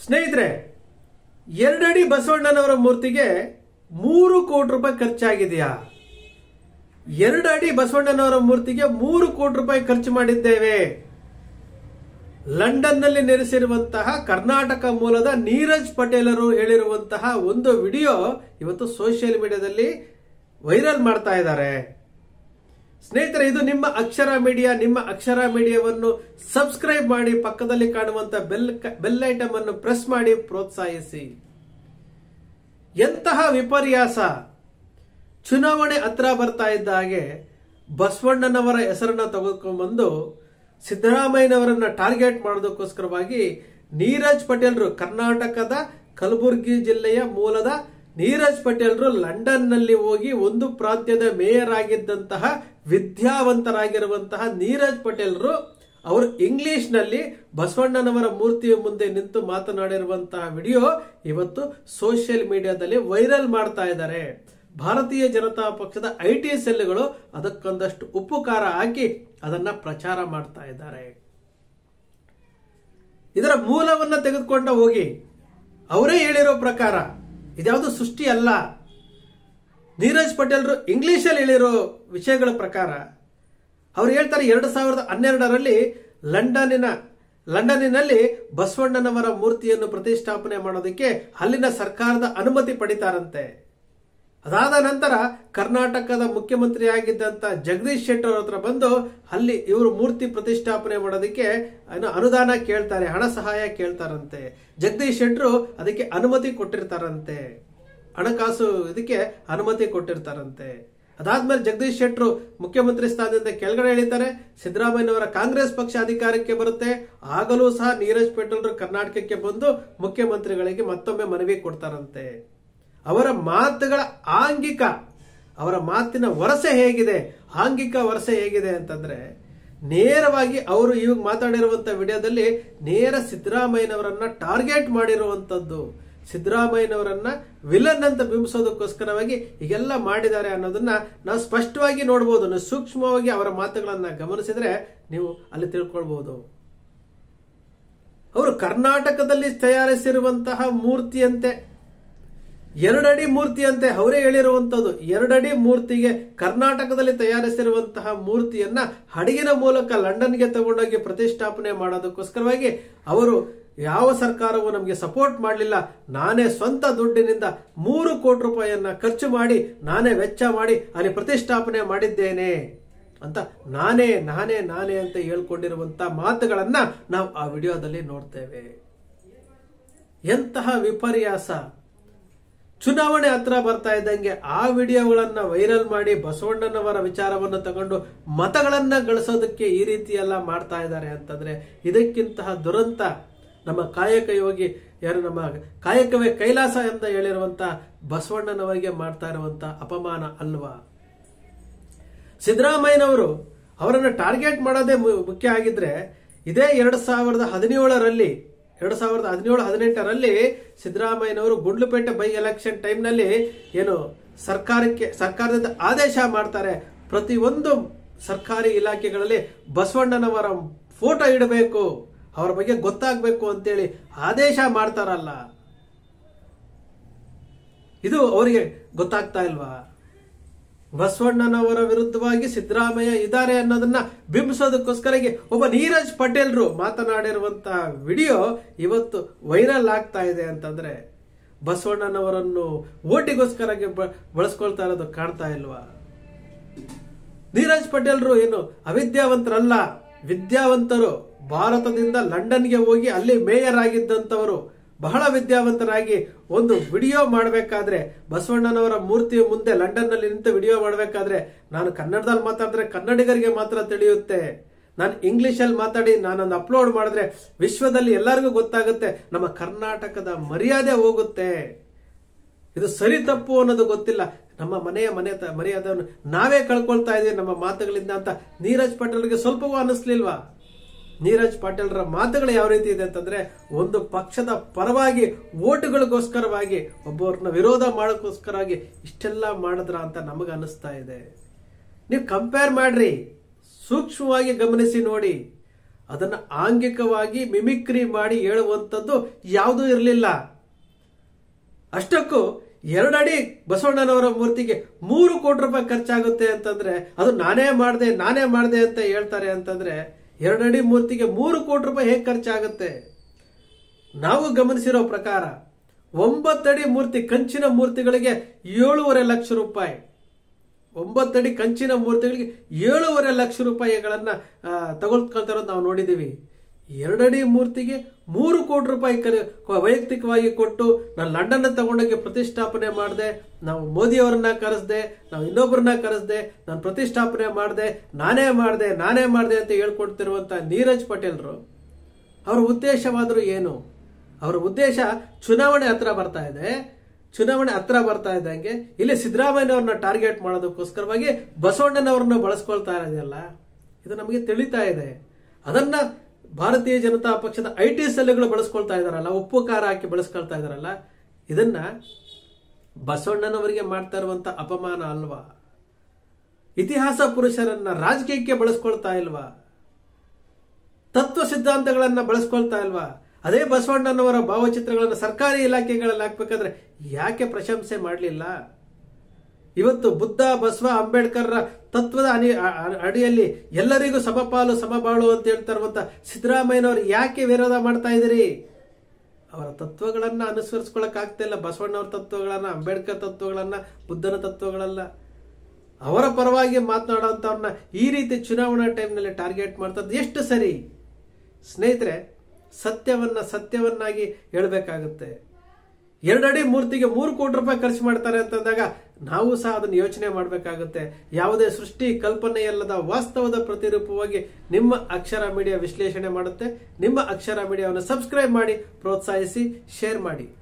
ಸ್ನೇಹಿತರೆ ಎರಡಡಿ ಬಸವಣ್ಣನವರ ಮೂರ್ತಿಗೆ ಮೂರು ಕೋಟಿ ರೂಪಾಯಿ ಖರ್ಚಾಗಿದೆಯಾ ಎರಡು ಅಡಿ ಬಸವಣ್ಣನವರ ಮೂರ್ತಿಗೆ ಮೂರು ಕೋಟಿ ರೂಪಾಯಿ ಖರ್ಚು ಮಾಡಿದ್ದೇವೆ ಲಂಡನ್ನಲ್ಲಿ ನೆಲೆಸಿರುವಂತಹ ಕರ್ನಾಟಕ ಮೂಲದ ನೀರಜ್ ಪಟೇಲರು ಹೇಳಿರುವಂತಹ ಒಂದು ವಿಡಿಯೋ ಇವತ್ತು ಸೋಷಿಯಲ್ ಮೀಡಿಯಾದಲ್ಲಿ ವೈರಲ್ ಮಾಡ್ತಾ ಇದ್ದಾರೆ ಸ್ನೇಹಿತರೆ ಇದು ನಿಮ್ಮ ಅಕ್ಷರ ಮೀಡಿಯಾ ನಿಮ್ಮ ಅಕ್ಷರ ಮೀಡಿಯಾವನ್ನು ಸಬ್ಸ್ಕ್ರೈಬ್ ಮಾಡಿ ಪಕ್ಕದಲ್ಲಿ ಕಾಣುವಂತ ಬೆಲ್ ಬೆಲ್ ಐಟಮ್ ಅನ್ನು ಪ್ರೆಸ್ ಮಾಡಿ ಪ್ರೋತ್ಸಾಹಿಸಿ ಎಂತಹ ವಿಪರ್ಯಾಸ ಚುನಾವಣೆ ಹತ್ರ ಬರ್ತಾ ಇದ್ದ ಹಾಗೆ ಬಸವಣ್ಣನವರ ಹೆಸರನ್ನ ತೆಗೆದುಕೊಂಡ್ಬಂದು ಸಿದ್ದರಾಮಯ್ಯನವರನ್ನ ಟಾರ್ಗೆಟ್ ಮಾಡೋದಕ್ಕೋಸ್ಕರವಾಗಿ ನೀರಜ್ ಪಟೇಲ್ರು ಕರ್ನಾಟಕದ ಕಲಬುರಗಿ ಜಿಲ್ಲೆಯ ಮೂಲದ ನೀರಜ್ ಪಟೇಲ್ರು ಲಂಡನ್ ನಲ್ಲಿ ಹೋಗಿ ಒಂದು ಪ್ರಾಂತ್ಯದ ಮೇಯರ್ ಆಗಿದ್ದಂತಹ ವಿದ್ಯಾವಂತರಾಗಿರುವಂತಹ ನೀರಜ್ ಪಟೇಲ್ರು ಅವರು ಇಂಗ್ಲಿಷ್ ನಲ್ಲಿ ಬಸವಣ್ಣನವರ ಮೂರ್ತಿಯ ಮುಂದೆ ನಿಂತು ಮಾತನಾಡಿರುವಂತಹ ವಿಡಿಯೋ ಇವತ್ತು ಸೋಷಿಯಲ್ ಮೀಡಿಯಾದಲ್ಲಿ ವೈರಲ್ ಮಾಡ್ತಾ ಇದ್ದಾರೆ ಭಾರತೀಯ ಜನತಾ ಪಕ್ಷದ ಐ ಟಿ ಸೆಲ್ಗಳು ಅದಕ್ಕೊಂದಷ್ಟು ಉಪ್ಪು ಖಾರ ಹಾಕಿ ಅದನ್ನ ಪ್ರಚಾರ ಮಾಡ್ತಾ ಇದ್ದಾರೆ ಇದರ ಮೂಲವನ್ನ ತೆಗೆದುಕೊಂಡ ಹೋಗಿ ಅವರೇ ಹೇಳಿರೋ ಪ್ರಕಾರ ಇದ್ಯಾವುದು ಸೃಷ್ಟಿ ಅಲ್ಲ ನೀರಜ್ ಪಟೇಲ್ರು ಇಂಗ್ಲಿಷಲ್ಲಿ ಹೇಳಿರೋ ವಿಷಯಗಳ ಪ್ರಕಾರ ಅವ್ರು ಹೇಳ್ತಾರೆ ಎರಡು ಸಾವಿರದ ಹನ್ನೆರಡರಲ್ಲಿ ಲಂಡನ್ನಿನ ಲಂಡನ್ನಿನಲ್ಲಿ ಬಸವಣ್ಣನವರ ಮೂರ್ತಿಯನ್ನು ಪ್ರತಿಷ್ಠಾಪನೆ ಮಾಡೋದಕ್ಕೆ ಅಲ್ಲಿನ ಸರ್ಕಾರದ ಅನುಮತಿ ಪಡಿತಾರಂತೆ ಅದಾದ ನಂತರ ಕರ್ನಾಟಕದ ಮುಖ್ಯಮಂತ್ರಿ ಆಗಿದ್ದಂತ ಜಗದೀಶ್ ಶೆಟ್ಟರ್ ಹತ್ರ ಬಂದು ಅಲ್ಲಿ ಇವರು ಮೂರ್ತಿ ಪ್ರತಿಷ್ಠಾಪನೆ ಮಾಡೋದಕ್ಕೆ ಏನು ಅನುದಾನ ಕೇಳ್ತಾರೆ ಹಣ ಸಹಾಯ ಕೇಳ್ತಾರಂತೆ ಜಗದೀಶ್ ಶೆಟ್ಟರು ಅದಕ್ಕೆ ಅನುಮತಿ ಕೊಟ್ಟಿರ್ತಾರಂತೆ ಹಣಕಾಸು ಇದಕ್ಕೆ ಅನುಮತಿ ಕೊಟ್ಟಿರ್ತಾರಂತೆ ಅದಾದ್ಮೇಲೆ ಜಗದೀಶ್ ಶೆಟ್ಟರು ಮುಖ್ಯಮಂತ್ರಿ ಸ್ಥಾನದಿಂದ ಕೆಳಗಡೆ ಇಳಿತಾರೆ ಸಿದ್ದರಾಮಯ್ಯನವರ ಕಾಂಗ್ರೆಸ್ ಪಕ್ಷ ಅಧಿಕಾರಕ್ಕೆ ಬರುತ್ತೆ ಆಗಲೂ ಸಹ ನೀರಜ್ ಪಟೇಲ್ರು ಕರ್ನಾಟಕಕ್ಕೆ ಬಂದು ಮುಖ್ಯಮಂತ್ರಿಗಳಿಗೆ ಮತ್ತೊಮ್ಮೆ ಮನವಿ ಕೊಡ್ತಾರಂತೆ ಅವರ ಮಾತುಗಳ ಆಂಗಿಕ ಅವರ ಮಾತಿನ ವರಸೆ ಹೇಗಿದೆ ಆಂಗಿಕ ವರಸೆ ಹೇಗಿದೆ ಅಂತಂದ್ರೆ ನೇರವಾಗಿ ಅವರು ಇವಾಗ ಮಾತಾಡಿರುವಂತ ವಿಡಿಯೋದಲ್ಲಿ ನೇರ ಸಿದ್ದರಾಮಯ್ಯನವರನ್ನ ಟಾರ್ಗೆಟ್ ಮಾಡಿರುವಂತದ್ದು ಸಿದ್ದರಾಮಯ್ಯನವರನ್ನ ವಿಲನ್ ಅಂತ ಬಿಂಬಿಸೋದಕ್ಕೋಸ್ಕರವಾಗಿ ಈಗೆಲ್ಲ ಮಾಡಿದ್ದಾರೆ ಅನ್ನೋದನ್ನ ನಾವು ಸ್ಪಷ್ಟವಾಗಿ ನೋಡಬಹುದು ನೀವು ಸೂಕ್ಷ್ಮವಾಗಿ ಅವರ ಮಾತುಗಳನ್ನ ಗಮನಿಸಿದ್ರೆ ನೀವು ಅಲ್ಲಿ ತಿಳ್ಕೊಳ್ಬಹುದು ಅವರು ಕರ್ನಾಟಕದಲ್ಲಿ ತಯಾರಿಸಿರುವಂತಹ ಮೂರ್ತಿಯಂತೆ ಎರಡಡಿ ಮೂರ್ತಿಯಂತೆ ಅವರೇ ಹೇಳಿರುವಂತದ್ದು ಎರಡಡಿ ಮೂರ್ತಿಗೆ ಕರ್ನಾಟಕದಲ್ಲಿ ತಯಾರಿಸಿರುವಂತಹ ಮೂರ್ತಿಯನ್ನ ಹಡಗಿನ ಮೂಲಕ ಲಂಡನ್ಗೆ ತಗೊಂಡೋಗಿ ಪ್ರತಿಷ್ಠಾಪನೆ ಮಾಡೋದಕ್ಕೋಸ್ಕರವಾಗಿ ಅವರು ಯಾವ ಸರ್ಕಾರವು ನಮಗೆ ಸಪೋರ್ಟ್ ಮಾಡಲಿಲ್ಲ ನಾನೇ ಸ್ವಂತ ದುಡ್ಡಿನಿಂದ ಮೂರು ಕೋಟಿ ರೂಪಾಯಿಯನ್ನ ಖರ್ಚು ಮಾಡಿ ನಾನೇ ವೆಚ್ಚ ಮಾಡಿ ಅಲ್ಲಿ ಪ್ರತಿಷ್ಠಾಪನೆ ಮಾಡಿದ್ದೇನೆ ಅಂತ ನಾನೇ ನಾನೇ ನಾನೇ ಅಂತ ಹೇಳ್ಕೊಂಡಿರುವಂತ ಮಾತುಗಳನ್ನ ನಾವು ಆ ವಿಡಿಯೋದಲ್ಲಿ ನೋಡ್ತೇವೆ ಎಂತಹ ವಿಪರ್ಯಾಸ ಚುನಾವಣೆ ಹತ್ರ ಬರ್ತಾ ಇದ್ದಂಗೆ ಆ ವಿಡಿಯೋಗಳನ್ನ ವೈರಲ್ ಮಾಡಿ ಬಸವಣ್ಣನವರ ವಿಚಾರವನ್ನು ತಗೊಂಡು ಮತಗಳನ್ನ ಗಳಿಸೋದಕ್ಕೆ ಈ ರೀತಿ ಎಲ್ಲ ಮಾಡ್ತಾ ಇದ್ದಾರೆ ಅಂತಂದ್ರೆ ಇದಕ್ಕಿಂತಹ ದುರಂತ ನಮ್ಮ ಕಾಯಕ ಯೋಗಿ ಯಾರು ನಮ್ಮ ಕಾಯಕವೇ ಕೈಲಾಸ ಅಂತ ಹೇಳಿರುವಂತ ಬಸವಣ್ಣನವರಿಗೆ ಮಾಡ್ತಾ ಇರುವಂತ ಅಪಮಾನ ಅಲ್ವಾ ಸಿದ್ದರಾಮಯ್ಯನವರು ಅವರನ್ನು ಟಾರ್ಗೆಟ್ ಮಾಡೋದೇ ಮುಖ್ಯ ಆಗಿದ್ರೆ ಇದೇ ಎರಡ್ ಸಾವಿರದ ಹದಿನೇಳರಲ್ಲಿ ಎರಡ್ ಸಾವಿರದ ಹದಿನೇಳು ಹದಿನೆಂಟರಲ್ಲಿ ಸಿದ್ದರಾಮಯ್ಯನವರು ಗುಂಡ್ಲುಪೇಟೆ ಬೈ ಎಲೆಕ್ಷನ್ ಟೈಮ್ನಲ್ಲಿ ಏನು ಸರ್ಕಾರಕ್ಕೆ ಸರ್ಕಾರದಿಂದ ಆದೇಶ ಮಾಡ್ತಾರೆ ಪ್ರತಿಯೊಂದು ಸರ್ಕಾರಿ ಇಲಾಖೆಗಳಲ್ಲಿ ಬಸವಣ್ಣನವರ ಫೋಟೋ ಇಡಬೇಕು ಅವರ ಬಗ್ಗೆ ಗೊತ್ತಾಗಬೇಕು ಅಂತೇಳಿ ಆದೇಶ ಮಾಡ್ತಾರಲ್ಲ ಇದು ಅವರಿಗೆ ಗೊತ್ತಾಗ್ತಾ ಇಲ್ವಾ ಬಸವಣ್ಣನವರ ವಿರುದ್ಧವಾಗಿ ಸಿದ್ದರಾಮಯ್ಯ ಇದ್ದಾರೆ ಅನ್ನೋದನ್ನ ಬಿಂಬಿಸೋದಕ್ಕೋಸ್ಕರ ಒಬ್ಬ ನೀರಜ್ ಪಟೇಲ್ರು ಮಾತನಾಡಿರುವಂತಹ ವಿಡಿಯೋ ಇವತ್ತು ವೈರಲ್ ಆಗ್ತಾ ಇದೆ ಅಂತಂದ್ರೆ ಬಸವಣ್ಣನವರನ್ನು ಓಟಿಗೋಸ್ಕರ ಬಳಸ್ಕೊಳ್ತಾ ಇರೋದು ಕಾಣ್ತಾ ಇಲ್ವಾ ನೀರಜ್ ಪಟೇಲ್ರು ಏನು ಅವಿದ್ಯಾವಂತರಲ್ಲ ವಿದ್ಯಾವಂತರು ಭಾರತದಿಂದ ಲಂಡನ್ಗೆ ಹೋಗಿ ಅಲ್ಲಿ ಮೇಯರ್ ಆಗಿದ್ದಂತವರು ಬಹಳ ವಿದ್ಯಾವಂತರಾಗಿ ಒಂದು ವಿಡಿಯೋ ಮಾಡಬೇಕಾದ್ರೆ ಬಸವಣ್ಣನವರ ಮೂರ್ತಿ ಮುಂದೆ ಲಂಡನ್ ನಲ್ಲಿ ನಿಂತು ವಿಡಿಯೋ ಮಾಡಬೇಕಾದ್ರೆ ನಾನು ಕನ್ನಡದಲ್ಲಿ ಮಾತಾಡಿದ್ರೆ ಕನ್ನಡಿಗರಿಗೆ ಮಾತ್ರ ತಿಳಿಯುತ್ತೆ ನಾನು ಇಂಗ್ಲಿಷ್ ಅಲ್ಲಿ ಮಾತಾಡಿ ನಾನೊಂದು ಅಪ್ಲೋಡ್ ಮಾಡಿದ್ರೆ ವಿಶ್ವದಲ್ಲಿ ಎಲ್ಲರಿಗೂ ಗೊತ್ತಾಗುತ್ತೆ ನಮ್ಮ ಕರ್ನಾಟಕದ ಮರ್ಯಾದೆ ಹೋಗುತ್ತೆ ಇದು ಸರಿ ತಪ್ಪು ಅನ್ನೋದು ಗೊತ್ತಿಲ್ಲ ನಮ್ಮ ಮನೆಯ ಮನೆ ಮರ್ಯಾದೆಯನ್ನು ನಾವೇ ಕಳ್ಕೊಳ್ತಾ ಇದೀವಿ ನಮ್ಮ ಮಾತುಗಳಿಂದ ಅಂತ ನೀರಜ್ ಪಟೇಲ್ಗೆ ಸ್ವಲ್ಪವೂ ಅನ್ನಿಸ್ಲಿಲ್ವಾ ನೀರಜ್ ಪಾಟೀಲ್ರ ಮಾತುಗಳು ಯಾವ ರೀತಿ ಇದೆ ಅಂತಂದ್ರೆ ಒಂದು ಪಕ್ಷದ ಪರವಾಗಿ ಓಟುಗಳಿಗೋಸ್ಕರವಾಗಿ ಒಬ್ಬರನ್ನ ವಿರೋಧ ಮಾಡೋಕ್ಕೋಸ್ಕರವಾಗಿ ಇಷ್ಟೆಲ್ಲ ಮಾಡಿದ್ರ ಅಂತ ನಮಗ ಅನಿಸ್ತಾ ಇದೆ ನೀವು ಕಂಪೇರ್ ಮಾಡ್ರಿ ಸೂಕ್ಷ್ಮವಾಗಿ ಗಮನಿಸಿ ನೋಡಿ ಅದನ್ನ ಆಂಗಿಕವಾಗಿ ಮಿಮಿಕ್ರಿ ಮಾಡಿ ಹೇಳುವಂಥದ್ದು ಯಾವುದೂ ಇರಲಿಲ್ಲ ಅಷ್ಟಕ್ಕೂ ಎರಡಡಿ ಬಸವಣ್ಣನವರ ಮೂರ್ತಿಗೆ ಮೂರು ಕೋಟಿ ರೂಪಾಯಿ ಖರ್ಚಾಗುತ್ತೆ ಅಂತಂದ್ರೆ ಅದು ನಾನೇ ಮಾಡಿದೆ ನಾನೇ ಮಾಡಿದೆ ಅಂತ ಹೇಳ್ತಾರೆ ಅಂತಂದ್ರೆ ಎರಡಡಿ ಮೂರ್ತಿಗೆ ಮೂರು ಕೋಟಿ ರೂಪಾಯಿ ಹೇಗೆ ಖರ್ಚಾಗುತ್ತೆ ನಾವು ಗಮನಿಸಿರೋ ಪ್ರಕಾರ ಒಂಬತ್ತಡಿ ಮೂರ್ತಿ ಕಂಚಿನ ಮೂರ್ತಿಗಳಿಗೆ ಏಳೂವರೆ ಲಕ್ಷ ರೂಪಾಯಿ ಒಂಬತ್ತಡಿ ಕಂಚಿನ ಮೂರ್ತಿಗಳಿಗೆ ಏಳೂವರೆ ಲಕ್ಷ ರೂಪಾಯಿಗಳನ್ನ ಆ, ತಗೊಳ್ಕೊಳ್ತಾರೋದು ನಾವು ನೋಡಿದೀವಿ ಎರಡಡಿ ಮೂರ್ತಿಗೆ ಮೂರು ಕೋಟಿ ರೂಪಾಯಿ ಕರೆ- ವೈಯಕ್ತಿಕವಾಗಿ ಕೊಟ್ಟು ನಾನು ಲಂಡನ್ ತಗೊಂಡೋಗಿ ಪ್ರತಿಷ್ಠಾಪನೆ ಮಾಡಿದೆ ನಾವು ಮೋದಿಯವರನ್ನ ಕರೆಸ್ದೆ ನಾವು ಇನ್ನೊಬ್ಬರನ್ನ ಕರೆಸ್ದೆ ನಾನು ಪ್ರತಿಷ್ಠಾಪನೆ ಮಾಡಿದೆ ನಾನೇ ಮಾಡಿದೆ ನಾನೇ ಮಾಡಿದೆ ಅಂತ ಹೇಳ್ಕೊಡ್ತಿರುವಂತ ನೀರಜ್ ಪಟೇಲ್ರು ಅವರ ಉದ್ದೇಶವಾದರೂ ಏನು ಅವರ ಉದ್ದೇಶ ಚುನಾವಣೆ ಹತ್ರ ಬರ್ತಾ ಇದೆ ಚುನಾವಣೆ ಹತ್ರ ಬರ್ತಾ ಇದ್ದಂಗೆ ಇಲ್ಲಿ ಸಿದ್ದರಾಮಯ್ಯನವ್ರನ್ನ ಟಾರ್ಗೆಟ್ ಮಾಡೋದಕ್ಕೋಸ್ಕರವಾಗಿ ಬಸವಣ್ಣನವ್ರನ್ನ ಬಳಸ್ಕೊಳ್ತಾ ಇದೆಯಲ್ಲ ಇದು ನಮಗೆ ತಿಳಿತಾ ಇದೆ ಅದನ್ನ ಭಾರತೀಯ ಜನತಾ ಪಕ್ಷದ ಐ ಟಿ ಸೆಲ್ಗಳು ಬಳಸ್ಕೊಳ್ತಾ ಇದಾರಲ್ಲ ಉಪ್ಪು ಖಾರ ಹಾಕಿ ಬಳಸ್ಕೊಳ್ತಾ ಇದಾರಲ್ಲ ಇದನ್ನ ಬಸವಣ್ಣನವರಿಗೆ ಮಾಡ್ತಾ ಇರುವಂತ ಅಪಮಾನ ಅಲ್ವಾ ಇತಿಹಾಸ ಪುರುಷರನ್ನ ರಾಜಕೀಯಕ್ಕೆ ಬಳಸ್ಕೊಳ್ತಾ ಇಲ್ವಾ ತತ್ವ ಸಿದ್ಧಾಂತಗಳನ್ನ ಬಳಸ್ಕೊಳ್ತಾ ಇಲ್ವಾ ಅದೇ ಬಸವಣ್ಣನವರ ಭಾವಚಿತ್ರಗಳನ್ನು ಸರ್ಕಾರಿ ಇಲಾಖೆಗಳಲ್ಲಿ ಹಾಕ್ಬೇಕಾದ್ರೆ ಯಾಕೆ ಪ್ರಶಂಸೆ ಮಾಡಲಿಲ್ಲ ಇವತ್ತು ಬುದ್ಧ ಬಸವ ಅಂಬೇಡ್ಕರ್ ತತ್ವದ ಅನಿ ಅ- ಅ- ಅಡಿಯಲ್ಲಿ ಎಲ್ಲರಿಗೂ ಸಮಪಾಲು ಸಮಬಾಳು ಅಂತ ಹೇಳ್ತಾ ಇರುವಂತ ಸಿದ್ದರಾಮಯ್ಯನವರು ಯಾಕೆ ವಿರೋಧ ಮಾಡ್ತಾ ಇದ್ದೀರಿ ಅವರ ತತ್ವಗಳನ್ನ ಅನುಸರಿಸ್ಕೊಳಕ್ ಆಗ್ತಾ ಇಲ್ಲ ಬಸವಣ್ಣವ್ರ ತತ್ವಗಳನ್ನ ಅಂಬೇಡ್ಕರ್ ತತ್ವಗಳನ್ನ ಬುದ್ಧನ ತತ್ವಗಳಲ್ಲ ಅವರ ಪರವಾಗಿ ಮಾತನಾಡುವಂತವ್ರನ್ನ ಈ ರೀತಿ ಚುನಾವಣಾ ಟೈಮ್ನಲ್ಲಿ ಟಾರ್ಗೆಟ್ ಮಾಡ್ತದ್ದು ಎಷ್ಟು ಸರಿ ಸ್ನೇಹಿತರೆ ಸತ್ಯವನ್ನ ಸತ್ಯವನ್ನಾಗಿ ಹೇಳಬೇಕಾಗುತ್ತೆ ಎರಡಡಿ ಮೂರ್ತಿಗೆ ಮೂರು ಕೋಟಿ ರೂಪಾಯಿ ಖರ್ಚು ಮಾಡ್ತಾರೆ ಅಂತಂದಾಗ ನಾವು ಸಹ ಅದನ್ನು ಯೋಚನೆ ಮಾಡಬೇಕಾಗುತ್ತೆ ಯಾವುದೇ ಸೃಷ್ಟಿ ಕಲ್ಪನೆಯಲ್ಲದ ವಾಸ್ತವದ ಪ್ರತಿರೂಪವಾಗಿ ನಿಮ್ಮ ಅಕ್ಷರ ಮೀಡಿಯಾ ವಿಶ್ಲೇಷಣೆ ಮಾಡುತ್ತೆ ನಿಮ್ಮ ಅಕ್ಷರ ಮೀಡಿಯಾವನ್ನು ಸಬ್ಸ್ಕ್ರೈಬ್ ಮಾಡಿ ಪ್ರೋತ್ಸಾಹಿಸಿ ಶೇರ್ ಮಾಡಿ